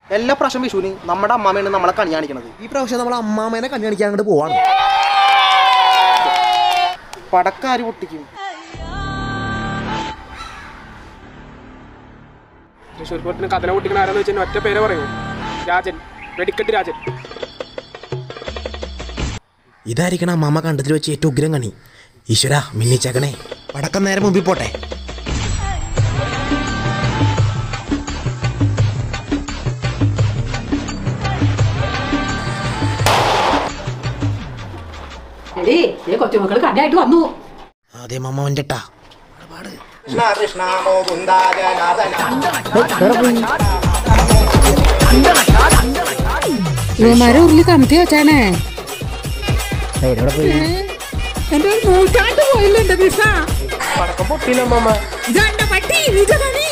എല്ലാ പ്രാവശ്യം വിഷുവിന് നമ്മുടെ അമ്മാമയാണ് നമ്മളെ കണി കാണിക്കണത് ഈ പ്രാവശ്യം നമ്മൾ അമ്മാമേനെ കണ്ണി കാണിക്കാൻ അങ്ങോട്ട് പോവാണ് പടക്കാര് പൊട്ടിക്കും തൃശ്ശൂർ പൂരത്തിന് കഥന പൊട്ടിക്കണ ആരാന്ന് വെച്ചാൽ ഒറ്റ പേരെ പറയൂ രാജൻ വെടിക്കെട്ട് രാജൻ ഇതായിരിക്കണം അമ്മാമ കണ്ടതിൽ വെച്ച് ഏറ്റവും ഉഗ്രം കണി ഈശ്വര മിന്നിച്ചേക്കണേ പടക്കം നേരെ മുമ്പിൽ പോട്ടെ എടീ ഈ കൊച്ചുമക്കൾ കണ്ടായിട്ട് വന്നു അതെ മമ്മവൻ്റെ ട്ടാ ഇവന്മാരെ ഉരുളി കമത്തി വെച്ചാണേ എന്റെ ഒരു നൂറ്റാണ്ട് പോയില്ല എന്റെ ദിശ പടക്കം പൊട്ടിയില്ല അമ്മമ്മ ഇതാണ്ട പട്ടി ഇത് കണി